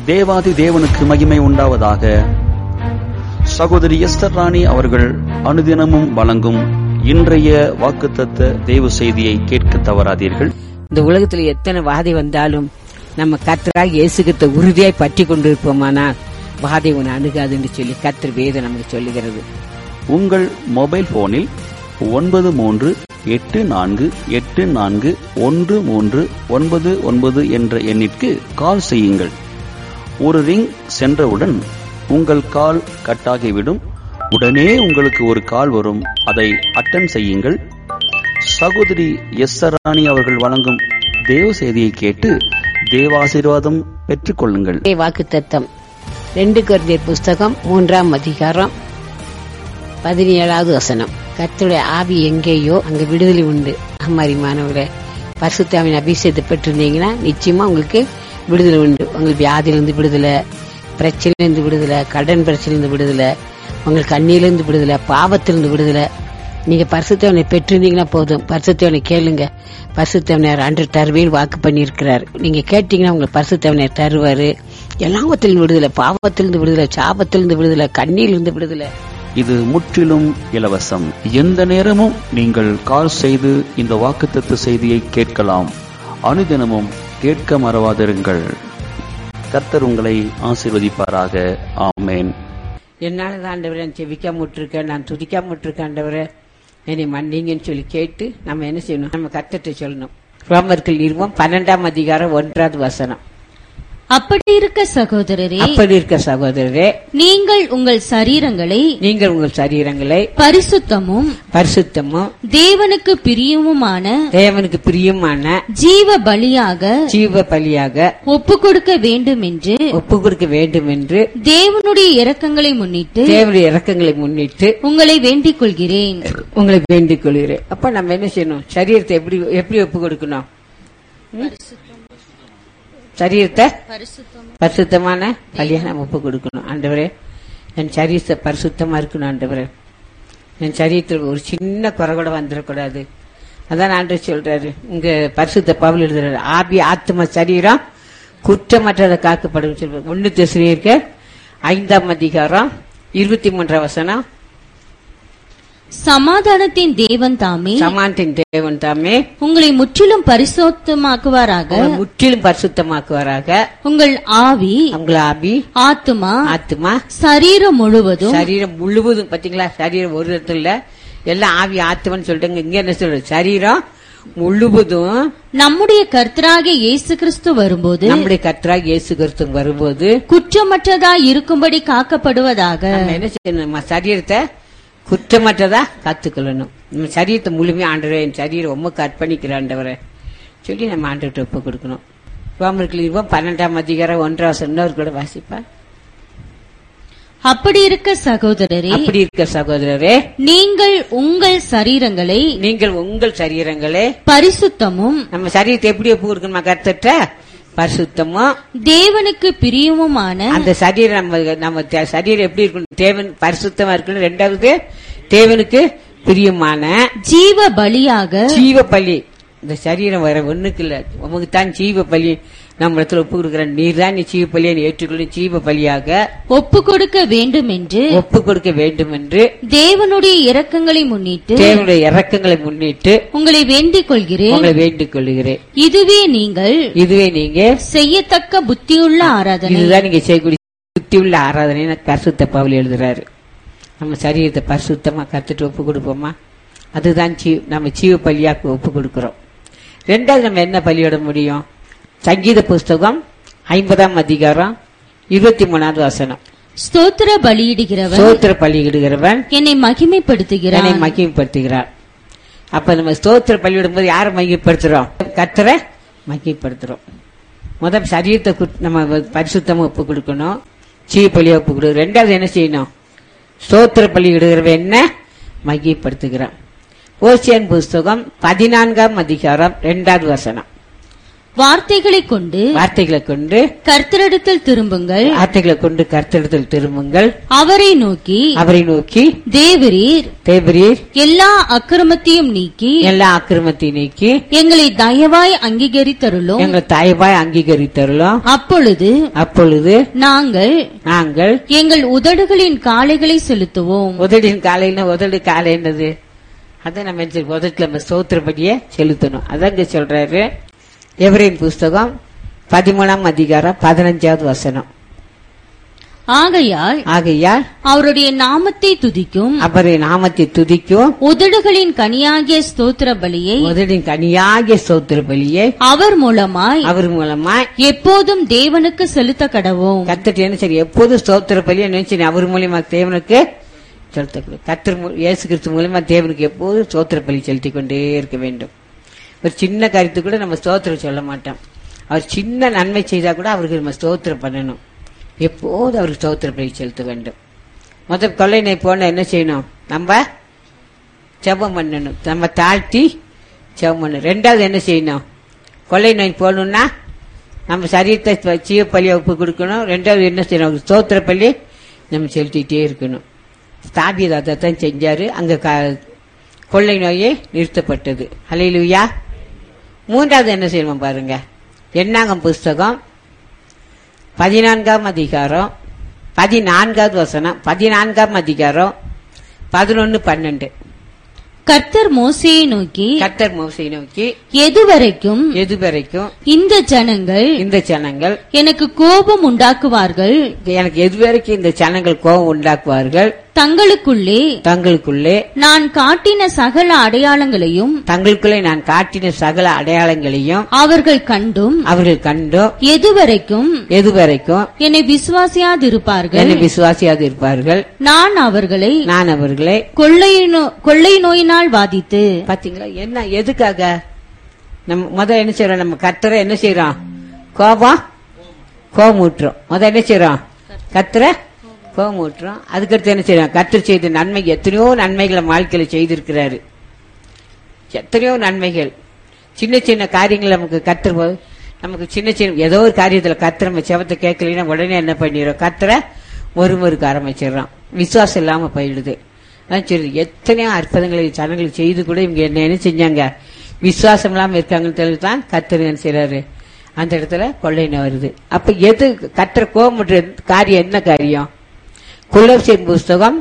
தேவாதி தேவனுக்கு மகிமை உண்டாவதாக சகோதரி எஸ்தர் ராணி அவர்கள் அனுதினமும் வழங்கும் இன்றைய வாக்குத்தத்த தேவ செய்தியை கேட்க தவறாதீர்கள் இந்த உலகத்துல எத்தனை வாதை வந்தாலும் நம்ம கர்த்தராக இயேசுகிட்ட உறுதியாய் பற்றி கொண்டிருப்போமானால் வாதை உன்னை அணுகாதுன்னு சொல்லி கர்த்தர் வேதம் நமக்கு சொல்லுகிறது உங்கள் மொபைல் போனில் ஒன்பது மூன்று எட்டு நான்கு எட்டு நான்கு ஒன்று மூன்று ஒன்பது ஒன்பது என்ற எண்ணிற்கு கால் செய்யுங்கள் ஒரு ரிங் சென்றவுடன் உங்கள் கால் கட்டாகிவிடும் உடனே உங்களுக்கு ஒரு கால் வரும் அதை அட்டன் செய்யுங்கள் சகோதரி எஸ் ராணி அவர்கள் வழங்கும் தேவ செய்தியை கேட்டு தேவாசீர்வாதம் பெற்றுக்கொள்ளுங்கள் வாக்கு தத்தம் ரெண்டு கொரிந்தியர் புஸ்தகம் மூன்றாம் அதிகாரம் பதினேழாவது வசனம் கர்த்தருடைய ஆவி எங்கேயோ அங்க விடுதலை உண்டு அம்மாரி மாணவர்களே பரிசுத்தாவின் அபிஷேகத்தை பெற்றிருந்தீங்கன்னா நிச்சயமா உங்களுக்கு விடுதலை உண்டு உங்களுக்கு வியாதியிலிருந்து விடுதலை பிரச்சனையிலிருந்து விடுதலை கடன் பிரச்சனையிலிருந்து விடுதலை உங்களுக்கு கண்ணியிலிருந்து விடுதலை பாவத்திலிருந்து விடுதலை நீங்க பரிசுத்தவனை பெற்றிருந்தீங்கன்னா போதும் பரிசுத்தவனை கேளுங்க பரிசுத்தவனர் அன்று தருவேன் வாக்கு பண்ணியிருக்கிறார் நீங்க கேட்டீங்கன்னா உங்களுக்கு பரிசுத்தவனர் தருவாரு எல்லாவத்திலிருந்து விடுதலை பாவத்திலிருந்து விடுதலை சாபத்திலிருந்து விடுதலை கண்ணியிலிருந்து விடுதலை இது முற்றிலும் இலவசம் எந்த நேரமும் நீங்கள் கால் செய்து இந்த வாக்குத்தத்த செய்தியை கேட்கலாம் அனுதினமும் கேட்க மறவாதிருங்கள் கர்த்தர் உங்களை ஆசீர்வதிப்பாராக ஆமேன் என்னால தான் ஆண்டவரே நான் செவிக்காம விட்டுருக்கேன் நான் துதிக்காம விட்டுருக்கேன் ஆண்டவரே என்னை மன்னிங்கன்னு சொல்லி கேட்டு நம்ம என்ன செய்யணும் நம்ம கத்தட்ட சொல்லணும் ரோமர்கள் நிறுவம் பன்னெண்டாம் அதிகாரம் ஒன்றாவது வசனம் அப்படி இருக்க சகோதரரே அப்படி இருக்க சகோதரரே நீங்கள் உங்கள் சரீரங்களை நீங்கள் உங்கள் சரீரங்களை பரிசுத்தமும் பரிசுத்தமும் தேவனுக்கு பிரியமுமான தேவனுக்கு பிரியமான ஜீவ பலியாக ஜீவ பலியாக ஒப்பு கொடுக்க வேண்டும் என்று ஒப்பு கொடுக்க வேண்டும் என்று தேவனுடைய இரக்கங்களை முன்னிட்டு தேவனுடைய இறக்கங்களை முன்னிட்டு உங்களை வேண்டிக் கொள்கிறேன் உங்களை வேண்டிக் கொள்கிறேன் அப்ப நம்ம என்ன செய்யணும் சரீரத்தை எப்படி எப்படி ஒப்பு கொடுக்கணும் ம்? சரீரத்தை பரிசுத்தமான பலியா நம்ம ஒப்பு கொடுக்கணும் ஆண்டவரே என் சரீரத்தை பரிசுத்தமா இருக்கணும் ஆண்டவரே என் சரீரத்தில் ஒரு சின்ன குறை கூட வந்துடக்கூடாது அதான் ஆண்டவர் சொல்றாரு இங்க பரிசுத்த பவுல் எழுதுறாரு ஆபி ஆத்ம சரீரம் குற்றமற்றதை காக்கப்படும் சொல்றாரு ஒன்னு திசையிருக்க ஐந்தாம் அதிகாரம் இருபத்தி மூன்றாம் வசனம் சமாதானத்தின் தேவன் தாமே சமானத்தின் தேவன் தாமே உங்களை முற்றிலும் பரிசுத்தமாக்குவாராக உங்களை முற்றிலும் பரிசுத்தமாக்குவாராக உங்கள் ஆவி உங்களை ஆபி ஆத்துமா ஆத்மா சரீரம் முழுவதும் சரீரம் முழுவதும் பாத்தீங்களா சரீரம் ஒரு இடத்துல இல்ல எல்லாம் ஆவி ஆத்மன்னு சொல்லிட்டாங்க இங்க என்ன சொல்றது சரீரம் முழுவதும் நம்முடைய கர்த்தராகிய இயேசு கிறிஸ்து வரும்போது நம்முடைய கர்த்தராக இயேசு கிறிஸ்து வரும்போது குற்றமற்றதாய் இருக்கும்படி காக்கப்படுவதாக நம்ம என்ன செய்யணும் நம்ம சரீரத்தை குற்றமற்றதா காத்துக்கொள்ளணும் நம்ம சரீரத்தை முழுமையா ஆண்டவரே என் சரீரம் உமக்கு அர்ப்பணிக்கிற ஆண்டவரே சொல்லி நம்ம ஆண்டவர்கிட்ட ஒப்பு கொடுக்கணும் ரோமர்கள் பன்னெண்டாம் அதிகாரம் ஒன்றாம் சொன்னவர் கூட வாசிப்பா அப்படி இருக்க சகோதரரே அப்படி இருக்க சகோதரரே நீங்கள் உங்கள் சரீரங்களை நீங்கள் உங்கள் சரீரங்களே பரிசுத்தமும் நம்ம சரீரத்தை எப்படி ஒப்பு கொடுக்கணுமா கர்த்தட்ட பரிசுத்தமும் தேவனுக்கு பிரியமுமான அந்த சரீரம் நம்ம நம்ம தே- சரீரம் எப்படி இருக்கணும் தேவன் பரிசுத்தமா இருக்கணும் ரெண்டாவது தேவனுக்கு பிரியமான ஜீவ பலியாக ஜீவ பலி இந்த சரீரம் வர ஒண்ணுக்கு இல்ல உமக்கு தான் ஜீவ பலி நம்ம இடத்துல ஒப்பு கொடுக்குற நீர் தான் நீ ஜீவ பலியை நீ ஏற்றுக்கொள்ளும் ஜீவ பலியாக ஒப்பு கொடுக்க வேண்டும் என்று ஒப்பு கொடுக்க வேண்டும் என்று தேவனுடைய இரக்கங்களை முன்னிட்டு தேவனுடைய இறக்கங்களை முன்னிட்டு உங்களை வேண்டிக் கொள்கிறேன் உங்களை வேண்டிக் கொள்கிறேன் இதுவே நீங்கள் இதுவே நீங்க செய்யத்தக்க புத்தியுள்ள ஆராதனை இதுதான் நீங்க செய்யக்கூடிய சுத்தி உள்ள ஆராதனை பரிசுத்த பவுல் எழுதுறாரு நம்ம சரீரத்தை பரிசுத்தமா கத்துட்டு ஒப்பு கொடுப்போமா அதுதான் ஜீ நம்ம ஜீவ பலியாக்கு ஒப்பு கொடுக்கிறோம் ரெண்டாவது நம்ம என்ன பலியிட முடியும் சங்கீத புஸ்தகம் ஐம்பதாம் அதிகாரம் இருபத்தி மூணாவது வசனம் ஸ்தோத்திர பலியிடுகிறவன் ஸ்தோத்திர பலியிடுகிறவன் என்னை என்னை மகிமைப்படுத்துகிறான் மகிமைப்படுத்துகிறார் அப்ப நம்ம ஸ்தோத்திர பலியிடும் போது யாரை மகிமைப்படுத்துறோம் கர்த்தரை மகிமைப்படுத்துறோம் முதல் சரீரத்தை குட்- நம்ம பரிசுத்தமா ஒப்பு கொடுக்கணும் சீ பலியை ஒப்பு கொடுக்கணும் ரெண்டாவது என்ன செய்யணும் ஸ்தோத்திர பலி இடுகிறவன் என்ன மகிமைப்படுத்துகிறான் ஓசியன் புஸ்தகம் பதினான்காம் அதிகாரம் ரெண்டாவது வசனம் வார்த்தைகளை கொண்டு வார்த்தைகளை கொண்டு கர்த்தரிடத்தில் திரும்புங்கள் வார்த்தைகளை கொண்டு கருத்தெடுத்தல் திரும்புங்கள் அவரை நோக்கி அவரை நோக்கி தேவரீர் தேவரீர் எல்லா அக்கிரமத்தையும் நீக்கி எல்லா அக்கிரமத்தை நீக்கி எங்களை தயவாய் அங்கீகரித்தருளும் எங்கள் தாய்பாய் அங்கீகரித்தருளும் அப்பொழுது அப்பொழுது நாங்கள் நாங்கள் எங்கள் உதடுகளின் காளைகளை செலுத்துவோம் உதடின் காலையில உதடு காலை என்னது அதை நம்ம என்ன செய்யணும்? உதட்டுல நம்ம ஸ்தோத்திரப்படியே செலுத்தணும் அதான் இங்க சொல்றாரு எவரின் புஸ்தகம் பதிமூணாம் அதிகாரம் பதினஞ்சாவது வசனம் ஆகையால் ஆகையால் அவருடைய நாமத்தை துதிக்கும் அவரை நாமத்தை துதிக்கும் உதடுகளின் கனியாகிய ஸ்தோத்திர பலியை உதடின் கனியாகிய ஸ்தோத்திர பலியை அவர் மூலமாய் அவர் மூலமா எப்போதும் தேவனுக்கு செலுத்த கடவோம் கத்துட்டு என்ன சரி எப்போதும் ஸ்தோத்திர பலியை நினைச்சு அவர் மூலியமா தேவனுக்கு செலுத்தக்கூடாது கத்தர் மூ- இயேசு கிறிஸ்து மூலியமா தேவனுக்கு எப்போதும் ஸ்தோத்திர பலி செலுத்தி கொண்டே இருக்க வேண்டும் ஒரு சின்ன காரியத்து கூட நம்ம ஸ்தோத்திரம் சொல்ல மாட்டோம் அவர் சின்ன நன்மை செய்தா கூட அவருக்கு நம்ம ஸ்தோத்திரம் பண்ணணும் எப்போதும் அவருக்கு ஸ்தோத்திர பலி செலுத்த வேண்டும் மொத்த கொள்ளை நோய் போன என்ன செய்யணும் நம்ம ஜெபம் பண்ணணும் நம்ம தாழ்த்தி ஜெபம் பண்ணணும் ரெண்டாவது என்ன செய்யணும் கொள்ளை நோய் போகணும்னா நம்ம சரீரத்தை சீவ பள்ளியை ஒப்பு கொடுக்கணும் ரெண்டாவது என்ன செய்யணும் ஸ்தோத்திர பள்ளி நம்ம செலுத்திட்டே இருக்கணும் ஸ்தாபியர் அதை தான் செஞ்சாரு அங்க க- கொள்ளை நோயே நிறுத்தப்பட்டது ஹalleluya மூன்றாவது என்ன செய்யணும் பாருங்க எண்ணாகம் புஸ்தகம் பதினான்காம் அதிகாரம் பதினான்காவது வசனம் பதினான்காம் அதிகாரம் பதினொன்னு பன்னெண்டு கர்த்தர் மோசேயை நோக்கி கர்த்தர் மோசை நோக்கி எதுவரைக்கும் எது வரைக்கும் இந்த ஜனங்கள் இந்த ஜனங்கள் எனக்கு கோபம் உண்டாக்குவார்கள் எனக்கு எது வரைக்கும் இந்த ஜனங்கள் கோபம் உண்டாக்குவார்கள் தங்களுக்குள்ளே தங்களுக்குள்ளே நான் காட்டின சகல அடையாளங்களையும் தங்களுக்குள்ளே நான் காட்டின சகல அடையாளங்களையும் அவர்கள் கண்டும் அவர்கள் கண்டும் எதுவரைக்கும் எது வரைக்கும் என்னை விசுவாசியாதிருப்பார்கள் என்னை விசுவாசியாது இருப்பார்கள் நான் அவர்களை நான் அவர்களை கொள்ளை நோ- கொள்ளை நோயினால் பாதித்து பாத்தீங்களா என்ன எதுக்காக நம்ம முத என்ன செய்யறோம் நம்ம கத்தரை என்ன செய்யறோம் கோபம் கோபம் ஊட்டுறோம் முத என்ன செய்யறோம் கத்தரை கோபம் ஊட்டுறோம் அதுக்கடுத்து என்ன செய்யறோம் கத்தர் செய்த நன்மை எத்தனையோ நன்மைகளை வாழ்க்கையில செய்திருக்கிறாரு எத்தனையோ நன்மைகள் சின்ன சின்ன காரியங்கள் நமக்கு கத்தர் போது நமக்கு சின்ன சின்ன ஏதோ ஒரு காரியத்துல கத்தர் நம்ம செவத்தை கேட்கலைன்னா உடனே என்ன பண்ணிடுறோம் கத்தரை ஒருமுறுக்க ஆரம்பிச்சிடுறோம் விசுவாசம் இல்லாம போயிடுது அதான் சரி எத்தனையோ அற்புதங்களை ஜனங்களுக்கு செய்து கூட இவங்க என்ன என்ன செஞ்சாங்க விசுவாசம் இல்லாம இருக்காங்கன்னு தெரிஞ்சு தான் கத்தர் என்ன செய்றாரு அந்த இடத்துல கொள்ளையின வருது அப்ப எது கத்தர் கோபமுற்ற காரியம் என்ன காரியம் குலோசியன் புஸ்தகம்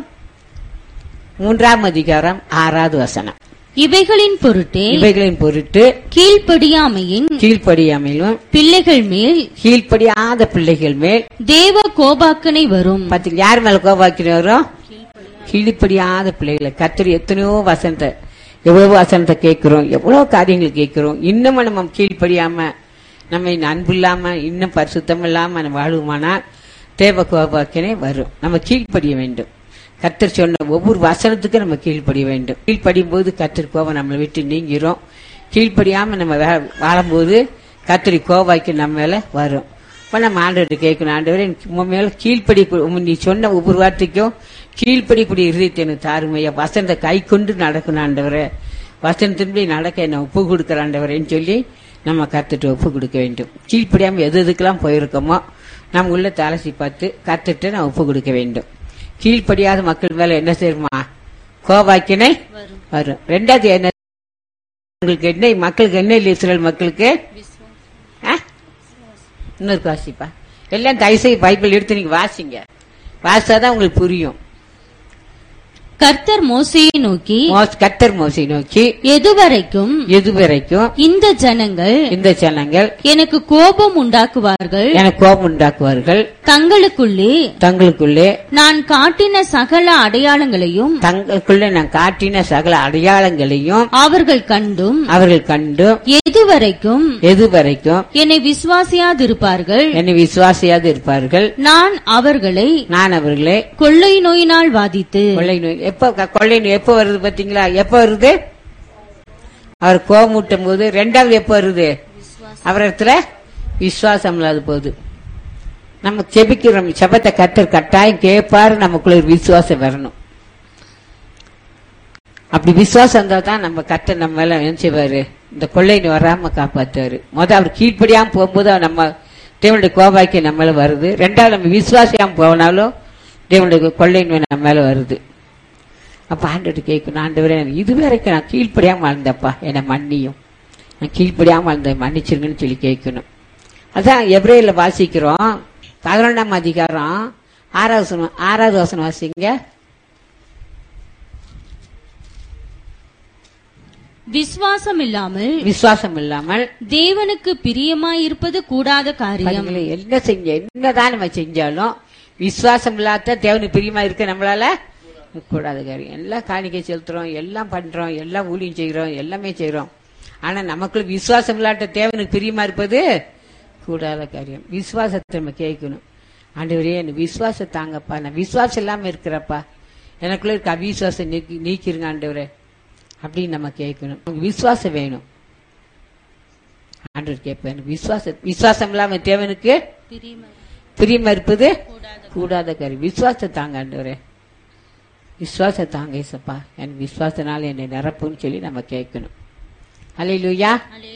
மூன்றாம் அதிகாரம் ஆறாவது வசனம் இவைகளின் பொருட்டே இவைகளின் பொருட்டு கீழ்ப்படியாமையின் கீழ்ப்படியாமலும் பிள்ளைகள் மேல் கீழ்ப்படியாத பிள்ளைகள் மேல் தேவ கோபாக்கனை வரும் பாத்தீங்க யார் மேல கோபாக்கிறவரோ கீழ்ப்படியாத பிள்ளைகளை கத்தர் எத்தனையோ வசனத்தை எவ்வளவு வசனத்தை கேட்கிறோம் எவ்வளவு காரியங்கள் கேட்கிறோம் இன்னும் நம்ம கீழ்ப்படியாம நம்ம இன்னும் அன்பு இல்லாம இன்னும் பரிசுத்தம் இல்லாம நம்ம வாழ்வோமானா தேவ கோபாக்கினே வரும் நம்ம கீழ்ப்படிய வேண்டும் கத்தர் சொன்ன ஒவ்வொரு வசனத்துக்கும் நம்ம கீழ்ப்படிய வேண்டும் கீழ்ப்படியும் போது கத்தர் கோபம் நம்மளை விட்டு நீங்கிரும் கீழ்ப்படியாம நம்ம வா- வாழும்போது கத்தரி கோபாய்க்கு நம்ம மேல வரும் இப்ப நம்ம ஆண்டவர்கிட்ட கேட்கணும் ஆண்டவரே எனக்கு உன் மேல கீழ்ப்படி நீ சொன்ன ஒவ்வொரு வார்த்தைக்கும் கீழ்ப்படிக்கூடிய இருதயத்தை எனக்கு தாருமையா வசனத்தை கை கொண்டு நடக்கணும் ஆண்டவரே வசனத்தின்படி நடக்க என்ன ஒப்பு கொடுக்குற ஆண்டவரேன்னு சொல்லி நம்ம கத்துட்டு ஒப்பு கொடுக்க வேண்டும் கீழ்ப்படியாம எது எதுக்கெல்லாம் போயிருக்கோமோ நம்ம உள்ள தலசி பார்த்து கத்துட்டு நான் ஒப்பு கொடுக்க வேண்டும் கீழ்ப்படியாத மக்கள் மேல என்ன செய்யுமா கோபாக்கினை வரும் ரெண்டாவது என்ன உங்களுக்கு என்ன மக்களுக்கு என்ன இல்லை இஸ்ரேல் மக்களுக்கு ஆ? இன்னொரு வாசிப்பா எல்லாம் தயவுசெய்து பைபிள் எடுத்து நீங்க வாசிங்க வாசிச்சாதான் உங்களுக்கு புரியும் கர்த்தர் மோசையை நோக்கி மோஸ்- கர்த்தர் மோசை நோக்கி எதுவரைக்கும் எதுவரைக்கும் இந்த ஜனங்கள் இந்த ஜனங்கள் எனக்கு கோபம் உண்டாக்குவார்கள் எனக்கு கோபம் உண்டாக்குவார்கள் தங்களுக்குள்ளே தங்களுக்குள்ளே நான் காட்டின சகல அடையாளங்களையும் தங்களுக்குள்ளே நான் காட்டின சகல அடையாளங்களையும் அவர்கள் கண்டும் அவர்கள் கண்டு எதுவரைக்கும் எதுவரைக்கும் என்னை விசுவாசியாதிருப்பார்கள் என்னை விசுவாசியாது இருப்பார்கள் நான் அவர்களை நான் அவர்களே கொள்ளை நோயினால் வாதித்து கொள்ளை நோய் எப்ப க- கொள்ளை நோய் எப்ப வருது பாத்தீங்களா எப்ப வருது அவர் கோமூட்டும் போது ரெண்டாவது எப்ப வருது அவர் இடத்துல விசுவாசம் இல்லாத போகுது நம்ம செபிக்கிறோம் செபத்தை கத்தர் கட்டாயம் கேட்பாரு நமக்குள்ள ஒரு விசுவாசம் வரணும் அப்படி விசுவாசம் இருந்தா தான் நம்ம கத்தர் நம்ம மேல என்ன செய்வாரு இந்த கொள்ளைன்னு வராம காப்பாத்துவாரு முத அவர் கீழ்ப்படியாம போகும்போது அவர் நம்ம தேவனுடைய கோபாக்கி நம்ம மேல வருது ரெண்டாவது நம்ம விசுவாசியாம போனாலும் தேவனுடைய கொள்ளைன்னு நம்ம மேல வருது அப்ப ஆண்டவர்கிட்ட கேட்கணும் ஆண்டவரே இது வரைக்கும் நான் கீழ்ப்படியாம வாழ்ந்தப்பா என்னை மன்னியும் நான் கீழ்ப்படியாம வாழ்ந்த மன்னிச்சிருங்கன்னு சொல்லி கேட்கணும் அதான் எப்ரேல வாசிக்கிறோம் பதினொன்றாம் அதிகாரம் ஆறாவது வசனம் ஆறாவது வசனம் வாசிங்க விசுவாசம் இல்லாமல் விசுவாசம் இல்லாமல் தேவனுக்கு பிரியமாயிருப்பது கூடாத காரியம் பாருங்களே, என்ன செஞ்ச என்னதான் நம்ம செஞ்சாலும் விசுவாசம் இல்லாத தேவனுக்கு பிரியமா இருக்க நம்மளால கூடாத காரியம் எல்லாம் காணிக்கை செலுத்துறோம் எல்லாம் பண்றோம் எல்லாம் ஊழியம் செய்கிறோம் எல்லாமே செய்றோம் ஆனா நமக்குள்ள விசுவாசம் இல்லாத தேவனுக்கு பிரியமா இருப்பது கூடாத காரியம் விசுவாசத்தை நம்ம கேட்கணும் ஆண்டவரே எனக்கு விசுவாசம் தாங்கப்பா நான் விசுவாசம் இல்லாம இருக்கிறப்பா எனக்குள்ள இருக்க அவிசுவாசம் நீக்கி நீக்கிருங்க ஆண்டவரே அப்படின்னு நம்ம கேட்கணும் நமக்கு விசுவாசம் வேணும் ஆண்டவர் கேட்பேன் விசுவாச விசுவாசம் இல்லாம தேவனுக்கு பிரியமா இருப்பது கூடாத கரு விசுவாச தாங்க ஆண்டவரே விசுவாச தாங்க ஏசப்பா என் விசுவாசனால என்னை நிரப்புன்னு சொல்லி நம்ம கேட்கணும் அல்லேலூயா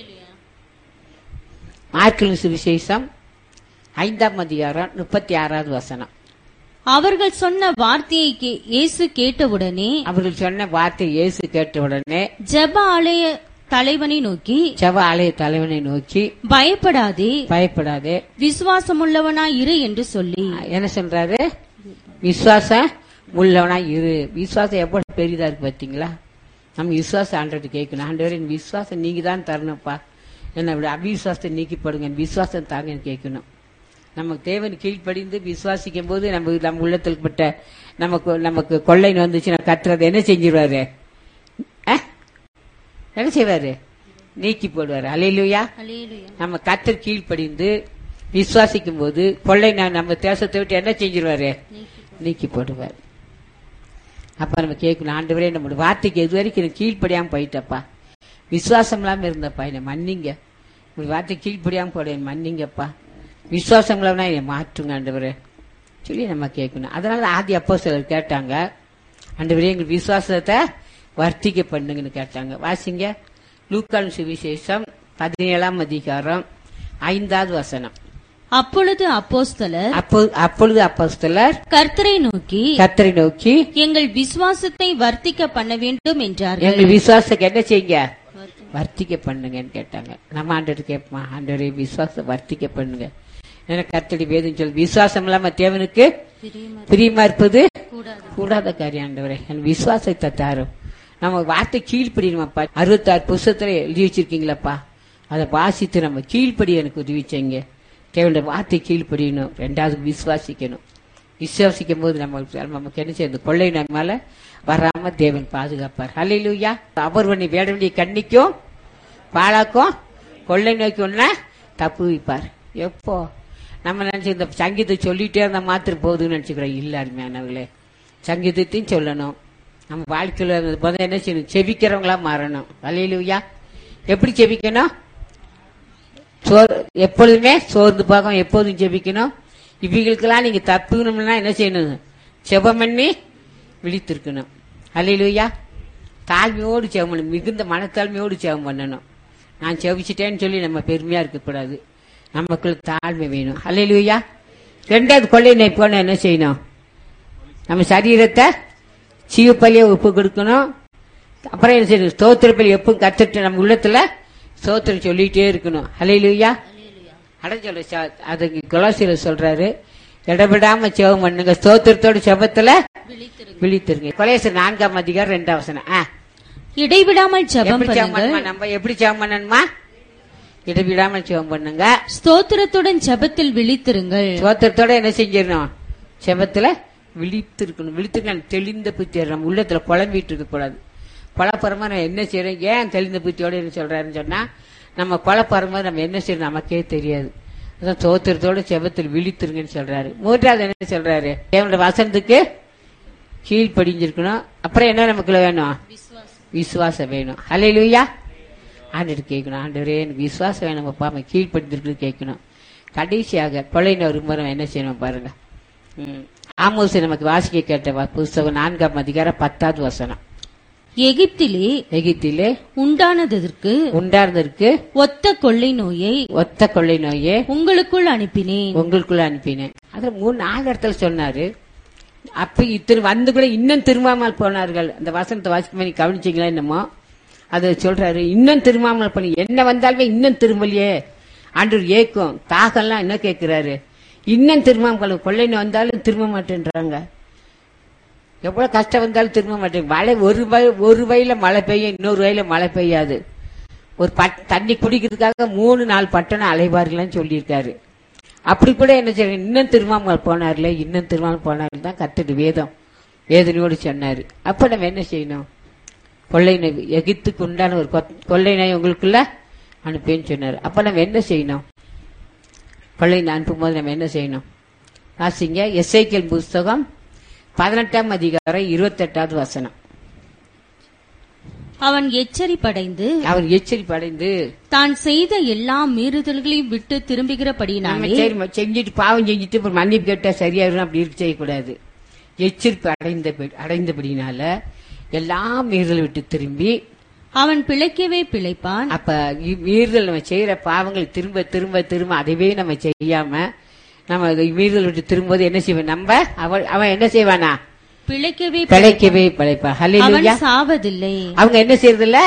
மார்க்கின் சுவிசேஷம் ஐந்தாம் அதிகாரம் முப்பத்தி ஆறாவது வசனம் அவர்கள் சொன்ன வார்த்தையை கே- இயேசு கேட்டவுடனே அவர்கள் சொன்ன வார்த்தை இயேசு கேட்ட உடனே ஜெப ஆலய தலைவனை நோக்கி செவ ஆலய தலைவனை நோக்கி பயப்படாதே பயப்படாதே விசுவாசமுள்ளவனாய் இரு என்று சொல்லி என்ன சொல்றாரு விசுவாசம் உள்ளவனா இரு விசுவாசம் எவ்வளவு பெரிதா இருக்கு பாத்தீங்களா நம்ம விசுவாசம் ஆண்டவர்கிட்ட கேட்கணும் ஆண்டவர் என் விசுவாசம் நீங்க தான் தரணும்ப்பா என்ன விட அவிசுவாசத்தை நீக்கிப்படுங்க என் விசுவாசம் தாங்கன்னு கேட்கணும் நமக்கு தேவன் கீழ்ப்படிந்து விசுவாசிக்கும் போது நம்ம நம்ம உள்ளத்தில் பட்ட நமக்கு நமக்கு கொள்ளைன்னு வந்துச்சுன்னா கத்துறது என்ன செஞ்சிருவாரு அஹ்? என்ன செய்வாரு நீக்கி போடுவாரு அலையிலுயா நம்ம கத்தர் கீழ்ப்படிந்து விசுவாசிக்கும் போது கொள்ளை நான் நம்ம தேசத்தை விட்டு என்ன செஞ்சிருவாரு நீக்கி போடுவார் அப்ப நம்ம கேட்கணும் ஆண்டவரே நம்மளோட வார்த்தைக்கு எது வரைக்கும் எனக்கு கீழ்ப்படியாம போயிட்டப்பா விசுவாசம் இல்லாம இருந்தப்பா என்னை மன்னிங்க உங்க வார்த்தை கீழ்ப்படியாம போட என்னை மன்னிங்கப்பா விசுவாசம் இல்லாம என்னை மாற்றுங்க ஆண்டவரே சொல்லி நம்ம கேட்கணும் அதனால ஆதி அப்போ சிலர் கேட்டாங்க ஆண்டவரே எங்க விசுவாசத்தை வர்த்திக்க பண்ணுங்கன்னு கேட்டாங்க வாசிங்க லூக்கான் சுவிசேஷம் பதினேழாம் அதிகாரம் ஐந்தாவது வசனம் அப்பொழுது அப்போஸ்தலர் அப்போ அப்பொழுது அப்போஸ்தலர் கர்த்தரை நோக்கி கத்தரை நோக்கி எங்கள் விசுவாசத்தை வர்த்திக்க பண்ண வேண்டும் என்றார்கள் எங்க விசுவாசத்துக்கு என்ன செய்யுங்க வர்த்திக்க பண்ணுங்கன்னு கேட்டாங்க நம்ம ஆண்டவர் கேட்போமா ஆண்டவரே விசுவாசம் வர்த்திக்க பண்ணுங்க எனக்கு கர்த்தடி வேதம் சொல்லு விசுவாசம் இல்லாம தேவனுக்கு பிரியமா இருப்பது கூடாத காரியம் ஆண்டவரே என் விசுவாசத்தை தாரும் நம்ம வார்த்தை கீழ்ப்படியணுமாப்பா அறுபத்தாறு புஸ்தத்துல எழுதி வச்சிருக்கீங்களப்பா அதை வாசித்து நம்ம கீழ்ப்படி எனக்கு உதவி செய்யுங்க தேவனுடைய வார்த்தை கீழ்ப்படியணும் ரெண்டாவது விசுவாசிக்கணும் விசுவாசிக்கும் போது நம்ம நமக்கு என்ன செய்யுது கொள்ளை நம்ம மேல வராம தேவன் பாதுகாப்பார் ஹalleluya அவர் பண்ணி வேட வேண்டிய கண்ணிக்கும் பாழாக்கும் கொள்ளை நோக்கி ஒன்னா தப்பு வைப்பார் எப்போ நம்ம நினைச்சு இந்த சங்கீதத்தை சொல்லிட்டே இருந்தா மாத்திரம் போகுதுன்னு நினைச்சுக்கிறோம் இல்ல அருமையானவர்களே சங்கீதத்தையும் சொல்லணும் நம்ம வாழ்க்கையில முதல்ல என்ன செய்யணும் செபிக்கிறவங்களா மாறணும் ஹalleluya எப்படி செபிக்கணும் சோர் எப்பொழுதுமே சோர்ந்து பார்க்க எப்போதும் ஜெபிக்கணும் இவங்களுக்கெல்லாம் நீங்க தப்புக்கணும்னா என்ன செய்யணும் செபம் பண்ணி விழித்திருக்கணும் அல்லையிலுயா தாழ்மையோடு செவம் பண்ணணும் மிகுந்த மனத்தாழ்மையோடு செவம் பண்ணணும் நான் செவிச்சிட்டேன்னு சொல்லி நம்ம பெருமையா இருக்கக்கூடாது நமக்குள்ள தாழ்மை வேணும் அல்லையிலுயா ரெண்டாவது கொள்ளை நெய்ப்போன என்ன செய்யணும் நம்ம சரீரத்தை சீவப்பள்ளியை ஒப்பு கொடுக்கணும் அப்புறம் என்ன செய்யணும் ஸ்தோத்திரப்பள்ளி எப்பவும் கத்துட்டு நம்ம உள்ளத்துல ஸ்தோத்திரம் சொல்லிட்டே இருக்கணும் ஹalleluya அடம் சொல்ல ச- அது கொலாசியில சொல்றாரு இடவிடாம செவம் பண்ணுங்க ஸ்தோத்திரத்தோட செபத்துல விழித்திருங்க கொலேசர் நான்காம் அதிகாரம் ரெண்டாம் வசனம் ஆ. இடைவிடாமல் ஜெபம் எப்படி செவம் பண்ணுங்கள் பண்ணணுமா நம்ம எப்படி செவம் பண்ணணுமா இடவிடாம செவம் பண்ணுங்க ஸ்தோத்திரத்துடன் ஜெபத்தில் விழித்திருங்கள் ஸ்தோத்திரத்தோட என்ன செஞ்சிடணும் செபத்துல விழித்திருக்கணும் விழித்திருக்கணும் தெளிந்த புத்தி நம்ம உள்ளத்துல குழம்பிட்டு இருக்க கூடாது குழப்பறமா நம்ம என்ன செய்யறோம் ஏன் தெளிந்த புத்தியோட என்ன சொல்றாருன்னு சொன்னா நம்ம குழப்பறமா நம்ம என்ன செய்யணும் நமக்கே தெரியாது அதான் சோத்திரத்தோட செபத்தில் விழித்திருங்கன்னு சொல்றாரு மூன்றாவது என்ன சொல்றாரு தேவனுடைய வசனத்துக்கு கீழ்ப்படிஞ்சிருக்கணும் அப்புறம் என்ன நமக்குள்ள வேணும் விசுவாசம் வேணும் ஹalleluya ஆண்டவர் கேட்கணும் ஆண்டவரே எனக்கு விசுவாசம் வேணும் அப்பா அவன் கீழ்ப்படிஞ்சிருக்கு கேட்கணும் கடைசியாக கொள்ளையின ஒரு முறை என்ன செய்யணும் பாருங்க ம். ஆமோஸ் நமக்கு வாசிக்க கேட்ட வ- புஸ்தகம் நான்காம் அதிகாரம் பத்தாவது வசனம் எகிப்திலே எகிப்திலே உண்டானதற்கு உண்டார்ந்ததற்கு ஒத்த கொள்ளை நோயை ஒத்த கொள்ளை நோயே உங்களுக்குள் அனுப்பினேன் உங்களுக்குள்ள அனுப்பினேன் அதுல மூணு நாலு இடத்துல சொன்னாரு அப்ப இத்திரு வந்து கூட இன்னும் திரும்பாமல் போனார்கள் அந்த வசனத்தை வாசிக்கும் நீ கவனிச்சீங்களா என்னமோ அது சொல்றாரு இன்னும் திரும்பாமல் பண்ணி என்ன வந்தாலுமே இன்னும் திரும்பலையே ஆண்டவர் ஏக்கும் தாகம்லாம் என்ன கேட்கிறாரு இன்னும் திரும்பாமல் கொள்ளை நோய் வந்தாலும் திரும்ப மாட்டேன்றாங்க எவ்வளவு கஷ்டம் வந்தாலும் திரும்ப மாட்டேங்க மழை ஒரு வய- ஒரு வயல மழை பெய்யும் இன்னொரு வயல மழை பெய்யாது ஒரு பட் தண்ணி குடிக்கிறதுக்காக மூணு நாலு பட்டணம் அலைவார்கள்னு சொல்லியிருக்காரு அப்படி கூட என்ன செய்ய இன்னும் திருமாமல் போனார்ல இன்னும் திருமாமல் போனார் தான் கத்துட்டு வேதம் வேதனையோடு சொன்னாரு அப்ப நம்ம என்ன செய்யணும் கொள்ளை நோய் எகித்துக்கு உண்டான ஒரு கொத்- கொள்ளை நோய் உங்களுக்குள்ள அனுப்பேன்னு சொன்னாரு அப்ப நம்ம என்ன செய்யணும் கொள்ளை நோய் அனுப்பும்போது நம்ம என்ன செய்யணும் வாசிங்க எஸ்ஐக்கியல் புஸ்தகம் பதினெட்டாம் அதிகாரம் இருபத்தெட்டாவது வசனம் அவன் எச்சரிப்படைந்து அவர் எச்சரிப்பு அடைந்து தான் செய்த எல்லா மீறுதல்களையும் விட்டு நம்ம திரும்புகிறபடினாலே சரி ம- செஞ்சுட்டு பாவம் செஞ்சுட்டு அப்புறம் மன்னிப்பு கேட்டா சரியாயிரும் அப்படி இருக்க செய்யக்கூடாது எச்சரிப்பு அடைந்த அடைந்தபடினால எல்லா மீறுதல் விட்டு திரும்பி அவன் பிழைக்கவே பிழைப்பான் அப்ப இ- மீறுதல் நம்ம செய்யற பாவங்கள் திரும்ப திரும்ப திரும்ப அதைவே நம்ம செய்யாம நம்ம அதை மீறுதல் விட்டு திரும்பும்போது என்ன செய்வோம் நம்ம அவள் அவன் என்ன செய்வானா பிழைக்கவே பிழைக்கவே பிழைப்பா அவன் ஹalleluya சாவதில்லை அவங்க என்ன செய்யறது இல்ல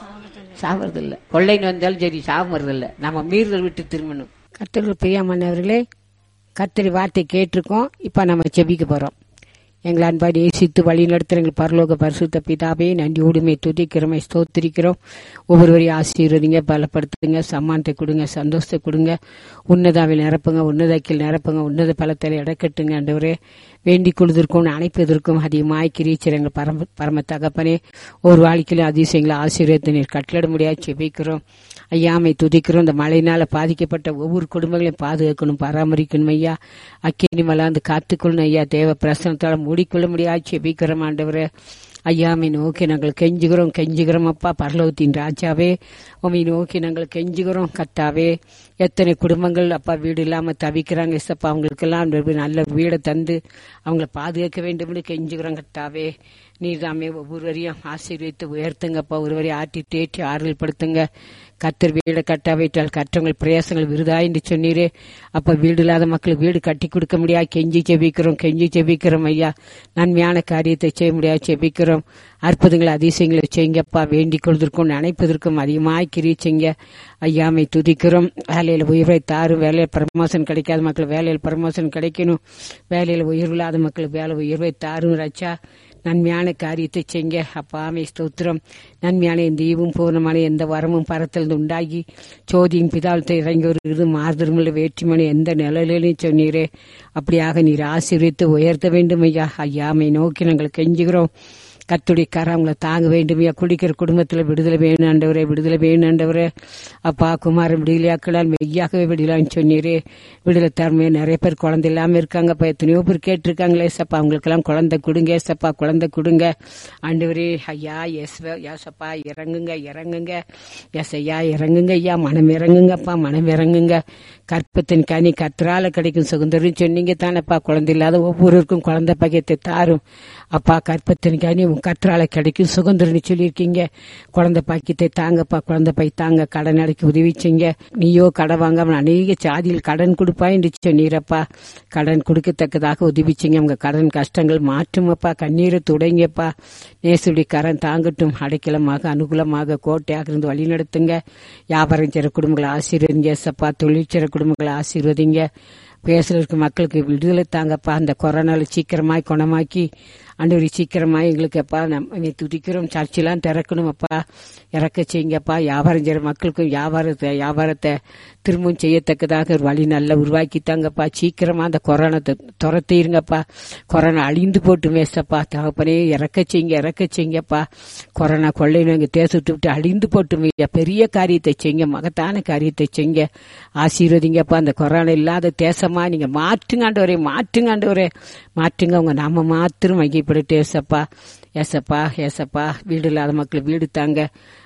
சாவறது இல்ல கொள்ளைன்னு வந்தாலும் சரி சாவறது இல்ல நம்ம மீறுதல் விட்டு திரும்பணும் கர்த்தர் பிரியமானவர்களே கர்த்தரி வார்த்தை கேட்டிருக்கோம் இப்ப நம்ம செபிக்க போறோம் எங்கள் அன்பாடி ஏசித்து வழி நடத்துகிற எங்கள் பரலோக பரிசுத்த பிதாவே நன்றியோடுமே துதிக்கிறோமே ஸ்தோத்திரிக்கிறோம் ஒவ்வொருவரையும் ஆசீர்வதிங்க பலப்படுத்துங்க சம்மானத்தை கொடுங்க சந்தோஷத்தை கொடுங்க உன்னதாவில் நிரப்புங்க உன்னதக்கில் நிரப்புங்க உன்னத பலத்தில் இடக்கட்டுங்க ஆண்டவரே வேண்டிக் கொள்வதற்கும் அணைப்பதற்கும் அதிகமாய் கிரீச்சர் எங்கள் பரம பரம தகப்பனே ஒரு வாழ்க்கையிலும் அதிசயங்களை ஆசீர்வத்தை நீர் கட்டளிட முடியாது செபிக்கிறோம் ஐயாமை துதிக்கிறோம் இந்த மழையினால பாதிக்கப்பட்ட ஒவ்வொரு குடும்பங்களையும் பாதுகாக்கணும் பராமரிக்கணும் ஐயா அக்கினி மலாந்து காத்துக்கொள்ளணும் ஐயா தேவ பிரசனத்தால மூடிக்கொள்ள முடியாது செபிக்கிறோம் ஆண்டவரே ஐயாமை நோக்கி நாங்கள் கெஞ்சுகிறோம் கெஞ்சுகிறோம் அப்பா பரலோகத்தின் ராஜாவே உமை நோக்கி நாங்கள் கெஞ்சுகிறோம் கத்தாவே எத்தனை குடும்பங்கள் அப்பா வீடு இல்லாம தவிக்கிறாங்க இசப்பா அவங்களுக்கெல்லாம் ஒரு நல்ல வீடை தந்து அவங்கள பாதுகாக்க வேண்டும் கெஞ்சுகிறோம் கத்தாவே நீர் தாமே ஒவ்வொருவரையும் ஆசீர்வித்து உயர்த்துங்கப்பா ஒருவரையும் ஆட்டி தேற்றி ஆறுதல் படுத்துங்க கத்தர் வீடை கட்டாவிட்டால் கற்றவங்கள் பிரயாசங்கள் விருதா என்று சொன்னீரே அப்ப வீடு இல்லாத மக்களுக்கு வீடு கட்டி கொடுக்க முடியாது கெஞ்சி செபிக்கிறோம் கெஞ்சி செபிக்கிறோம் ஐயா நன்மையான காரியத்தை செய்ய முடியாது செபிக்கிறோம் அற்புதங்களை அதிசயங்களை செய்யுங்கப்பா வேண்டிக் கொள்வதற்கும் நினைப்பதற்கும் அதிகமாய் கிரீச்சிங்க ஐயாமை துதிக்கிறோம் வேலையில உயர்வை தாரும் வேலையில் பிரமோஷன் கிடைக்காத மக்கள் வேலையில் பிரமோஷன் கிடைக்கணும் வேலையில் உயர்வு இல்லாத மக்களுக்கு வேலை உயர்வை தாரும் ரச்சா நன்மையான காரியத்தை செய்ங்க அப்பாமே ஸ்தோத்திரம் நன்மையான இந்த ஈவும் பூர்ணமான எந்த வரமும் பரத்திலிருந்து உண்டாகி சோதியின் பிதாலத்தை இறங்கி வருகிறது மாறுதர்மல வேற்றுமணி எந்த நிலையிலையும் சொன்னீரே அப்படியாக நீர் ஆசீர்வித்து உயர்த்த வேண்டும் ஐயா ஐயாமை நோக்கி நாங்கள் கெஞ்சுகிறோம் கத்துடைய கரங்களை தாங்க வேண்டும் ஐயா குடிக்கிற குடும்பத்தில் விடுதலை வேணும் ஆண்டவரே விடுதலை வேணும் ஆண்டவரே அப்பா குமாரன் விடுதலையாக்கலால் மெய்யாகவே விடலான்னு சொன்னீரே விடுதலை தரமே நிறைய பேர் குழந்தை இல்லாம இருக்காங்கப்பா எத்தனையோ பேர் கேட்டிருக்காங்களே சப்பா அவங்களுக்கெல்லாம் குழந்தை கொடுங்க ஏசப்பா குழந்தை கொடுங்க ஆண்டவரே ஐயா எஸ் ஏசப்பா இறங்குங்க இறங்குங்க எஸ் ஐயா இறங்குங்க ஐயா மனம் இறங்குங்கப்பா மனம் இறங்குங்க கற்பத்தின் கனி கத்திரால கிடைக்கும் சுதந்திரம் சொன்னீங்க தானப்பா குழந்தை இல்லாத ஒவ்வொருவருக்கும் குழந்தை பகையத்தை தாரும் அப்பா கற்பத்தின் கனி உன் கத்திரால கிடைக்கும் சுதந்திரம்னு சொல்லியிருக்கீங்க குழந்தை பாக்கியத்தை தாங்கப்பா குழந்தை பை தாங்க கடன் அடைக்க உதவிச்சிங்க நீயோ கடன் வாங்காம அநேக சாதியில் கடன் கொடுப்பாயின்னு சொன்னீரப்பா கடன் கொடுக்கத்தக்கதாக உதவிச்சிங்க உங்க கடன் கஷ்டங்கள் மாற்றுமப்பா கண்ணீரை துடைங்கப்பா நேசுடைய கரம் தாங்கட்டும் அடைக்கலமாக அனுகூலமாக கோட்டையாக இருந்து வழி நடத்துங்க வியாபாரம் செய்கிற குடும்பங்களை ஆசீர்வதிங்க சப்பா தொழில் செய்கிற குடும்பங்களை ஆசீர்வதிங்க பேசுல இருக்க மக்களுக்கு விடுதலை தாங்கப்பா அந்த கொரோனால சீக்கிரமாய் குணமாக்கி ஆண்டவரி சீக்கிரமாய் எங்களுக்கு அப்பா நம்ம துடிக்கிறோம் சர்ச்செல்லாம் திறக்கணும் அப்பா இறக்க செய்யுங்கப்பா வியாபாரம் செய்கிற மக்களுக்கும் வியாபாரத்தை வியாபாரத்தை திரும்பவும் செய்யத்தக்கதாக ஒரு வழி நல்லா உருவாக்கி தாங்கப்பா சீக்கிரமா அந்த கொரோனா துரத்திருங்கப்பா கொரோனா அழிந்து போட்டு மேசப்பா தகப்பனே இறக்க செய்யுங்க இறக்க செய்யுங்கப்பா கொரோனா கொள்ளை நோங்க தேச விட்டு விட்டு அழிந்து போட்டு பெரிய காரியத்தை செய்யுங்க மகத்தான காரியத்தை செய்யுங்க ஆசீர்வதிங்கப்பா அந்த கொரோனா இல்லாத தேசமா நீங்க மாற்றுங்க ஆண்டவரே மாற்றுங்க ஆண்டவரே மாற்றுங்க உங்க நாம மாத்திரம் வகைப்பட்டு ஏசப்பா ஏசப்பா ஏசப்பா வீடு இல்லாத மக்கள் வீடு தாங்க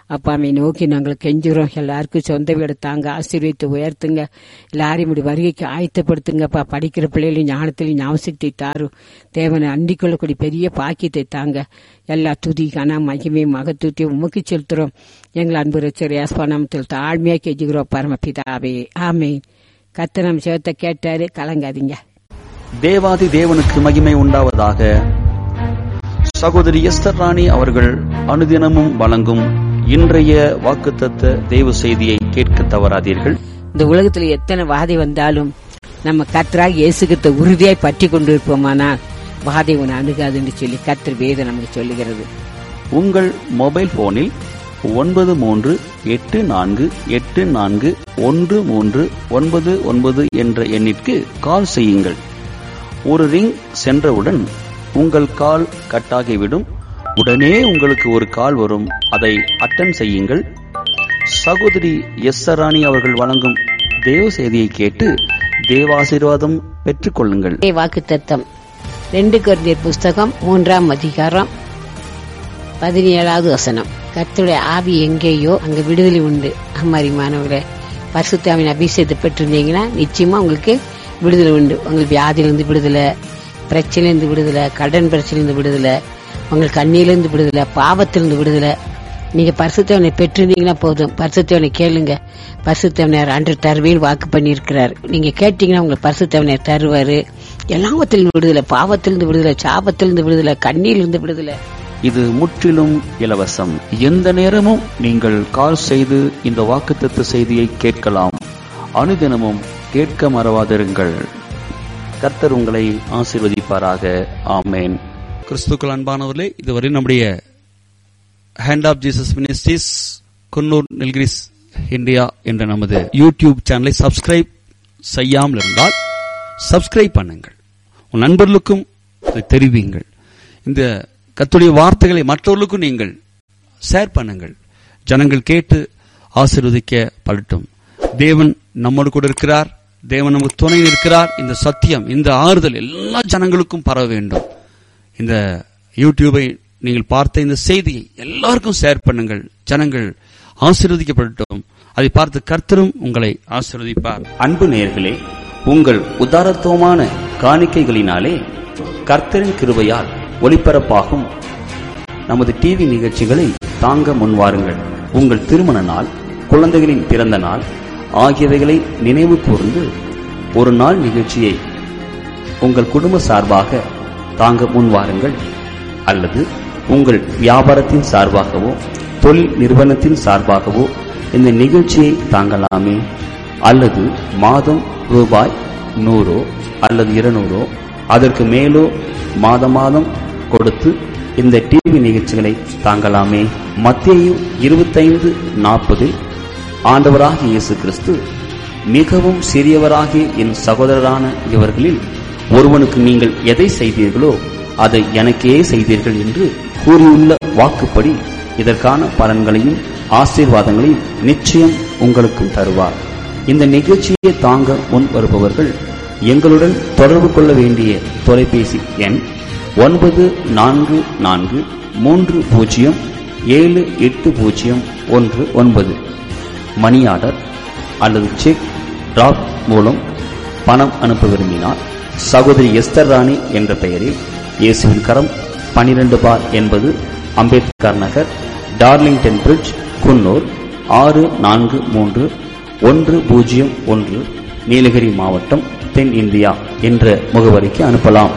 அப்பாமை நோக்கி நாங்கள் கெஞ்சுறோம் எல்லாருக்கும் சொந்த வீடு தாங்க ஆசீர்வித்து உயர்த்துங்க எல்லாரையும் இப்படி வருகைக்கு ஆயத்தப்படுத்துங்கப்பா படிக்கிற பிள்ளைகளையும் ஞானத்திலையும் ஞாபகத்தை தாரும் தேவனை அண்டிக் கொள்ளக்கூடிய பெரிய பாக்கியத்தை தாங்க எல்லா துதி கன மகிமை மகத்துவத்தையும் உமக்கு செலுத்துறோம் எங்கள் அன்பு ரச்சர் யாஸ்பானாமத்தில் தாழ்மையாக கெஞ்சுகிறோம் பரமபிதாவே ஆமே கத்தனம் சேவத்தை கேட்டாரு கலங்காதீங்க தேவாதி தேவனுக்கு மகிமை உண்டாவதாக சகோதரி எஸ்தர் ராணி அவர்கள் அனுதினமும் வழங்கும் இன்றைய வாக்குத்தத்த தேவ செய்தியை கேட்க தவறாதீர்கள் இந்த உலகத்துல எத்தனை வாதை வந்தாலும் நம்ம கத்தராக இயேசுகிட்ட உறுதியாய் பற்றி கொண்டிருப்போமானால் வாதை உன்னை அணுகாதுன்னு சொல்லி கத்தர் வேதம் நமக்கு சொல்லுகிறது உங்கள் மொபைல் போனில் ஒன்பது மூன்று எட்டு நான்கு எட்டு நான்கு ஒன்று மூன்று ஒன்பது ஒன்பது என்ற எண்ணிற்கு கால் செய்யுங்கள் ஒரு ரிங் சென்றவுடன் உங்கள் கால் கட்டாகிவிடும் உடனே உங்களுக்கு ஒரு கால் வரும் அதை அட்டன் செய்யுங்கள் சகோதரி எஸ் ராணி அவர்கள் வழங்கும் தேவ செய்தியை கேட்டு தேவாசீர்வாதம் பெற்றுக்கொள்ளுங்கள் வாக்கு தத்தம் ரெண்டு கொரிந்தியர் புஸ்தகம் மூன்றாம் அதிகாரம் பதினேழாவது வசனம் கர்த்தருடைய ஆவி எங்கேயோ அங்க விடுதலை உண்டு அம்மாரி மாணவர்களே பரிசுத்தாவின் அபிஷேகத்தை பெற்றிருந்தீங்கன்னா நிச்சயமா உங்களுக்கு விடுதலை உண்டு உங்களுக்கு வியாதியிலிருந்து விடுதலை பிரச்சனையிலிருந்து விடுதலை கடன் பிரச்சனையிலிருந்து விடுதலை உங்களுக்கு கண்ணியிலிருந்து விடுதலை பாவத்திலிருந்து விடுதலை நீங்க பரிசுத்தவனை பெற்றிருந்தீங்கன்னா போதும் பரிசுத்தவனை கேளுங்க பரிசுத்தவனர் அன்று தருவேன் வாக்கு பண்ணியிருக்கிறார் நீங்க கேட்டீங்கன்னா உங்களுக்கு பரிசுத்தவனர் தருவாரு எல்லாவத்திலிருந்து விடுதலை பாவத்திலிருந்து விடுதலை சாபத்திலிருந்து விடுதலை கண்ணியிலிருந்து விடுதலை இது முற்றிலும் இலவசம் எந்த நேரமும் நீங்கள் கால் செய்து இந்த வாக்குத்தத்த செய்தியை கேட்கலாம் அனுதினமும் கேட்க மறவாதிருங்கள் கர்த்தர் உங்களை ஆசீர்வதிப்பாராக ஆமேன் கிறிஸ்துக்கள் அன்பானவர்களே இதுவரை நம்முடைய hand of Jesus ministries Coonoor Nilgiris India என்ற நமது யூடியூப் சேனலை சப்ஸ்கிரைப் செய்யாமல் இருந்தால் சப்ஸ்கிரைப் பண்ணுங்கள் உன் நண்பர்களுக்கும் இதை தெரிவிங்கள் இந்த கத்துடைய வார்த்தைகளை மற்றவர்களுக்கும் நீங்கள் ஷேர் பண்ணுங்கள் ஜனங்கள் கேட்டு ஆசீர்வதிக்க படட்டும் தேவன் நம்மோடு கூட இருக்கிறார் தேவன் நமக்கு துணை இருக்கிறார் இந்த சத்தியம் இந்த ஆறுதல் எல்லா ஜனங்களுக்கும் பரவ வேண்டும் இந்த யூடியூபை நீங்கள் பார்த்த இந்த செய்தியை எல்லாருக்கும் ஷேர் பண்ணுங்கள் ஜனங்கள் ஆசீர்வதிக்கப்படட்டும் அதை பார்த்து கர்த்தரும் உங்களை ஆசீர்வதிப்பார் அன்பு நேர்களே உங்கள் உதாரத்துவமான காணிக்கைகளினாலே கர்த்தரின் கிருபையால் ஒளிபரப்பாகும் நமது டிவி நிகழ்ச்சிகளை தாங்க முன்வாருங்கள் உங்கள் திருமண நாள் குழந்தைகளின் பிறந்த நாள் ஆகியவைகளை நினைவு கூர்ந்து ஒரு நாள் நிகழ்ச்சியை உங்கள் குடும்ப சார்பாக தாங்க முன்வாருங்கள் அல்லது உங்கள் வியாபாரத்தின் சார்பாகவோ தொழில் நிறுவனத்தின் சார்பாகவோ இந்த நிகழ்ச்சியை தாங்கலாமே அல்லது மாதம் ரூபாய் நூறோ அல்லது இருநூறோ அதற்கு மேலோ மாத மாதம் கொடுத்து இந்த டிவி நிகழ்ச்சிகளை தாங்கலாமே மத்திய இருபத்தைந்து நாற்பதில் ஆண்டவராகிய இயேசு கிறிஸ்து மிகவும் சிறியவராகிய என் சகோதரரான இவர்களில் ஒருவனுக்கு நீங்கள் எதை செய்தீர்களோ அதை எனக்கே செய்தீர்கள் என்று கூறியுள்ள வாக்குப்படி இதற்கான பலன்களையும் ஆசீர்வாதங்களையும் நிச்சயம் உங்களுக்கும் தருவார் இந்த நிகழ்ச்சியை தாங்க முன் வருபவர்கள் எங்களுடன் தொடர்பு கொள்ள வேண்டிய தொலைபேசி எண் ஒன்பது நான்கு நான்கு மூன்று பூஜ்ஜியம் ஏழு எட்டு பூஜ்ஜியம் ஒன்று ஒன்பது மணி ஆர்டர் அல்லது செக் டிராப் மூலம் பணம் அனுப்ப விரும்பினால் சகோதரி எஸ்தர் ராணி என்ற பெயரில் இயேசுவின் கரம் பனிரெண்டு பார் என்பது அம்பேத்கர் நகர் டார்லிங்டன் பிரிட்ஜ் குன்னூர் ஆறு நான்கு மூன்று ஒன்று பூஜ்ஜியம் ஒன்று நீலகிரி மாவட்டம் தென் இந்தியா என்ற முகவரிக்கு அனுப்பலாம்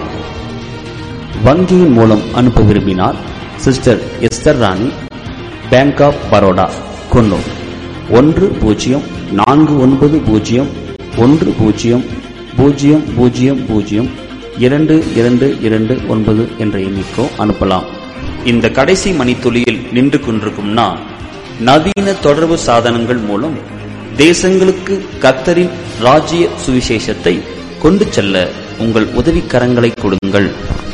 வங்கியின் மூலம் அனுப்ப விரும்பினால் sister Esther Rani bank of Baroda Coonoor ஒன்று பூஜ்ஜியம் நான்கு ஒன்பது பூஜ்ஜியம் ஒன்று பூஜ்ஜியம் பூஜ்ஜியம் பூஜ்ஜியம் பூஜ்ஜியம் இரண்டு இரண்டு இரண்டு ஒன்பது என்ற எண்ணிக்கோ அனுப்பலாம் இந்த கடைசி மணித்துளியில் நின்று கொண்டிருக்கும் நான் நவீன தொடர்பு சாதனங்கள் மூலம் தேசங்களுக்கு கத்தரின் ராஜ்ய சுவிசேஷத்தை கொண்டு செல்ல உங்கள் உதவிக்கரங்களை கொடுங்கள்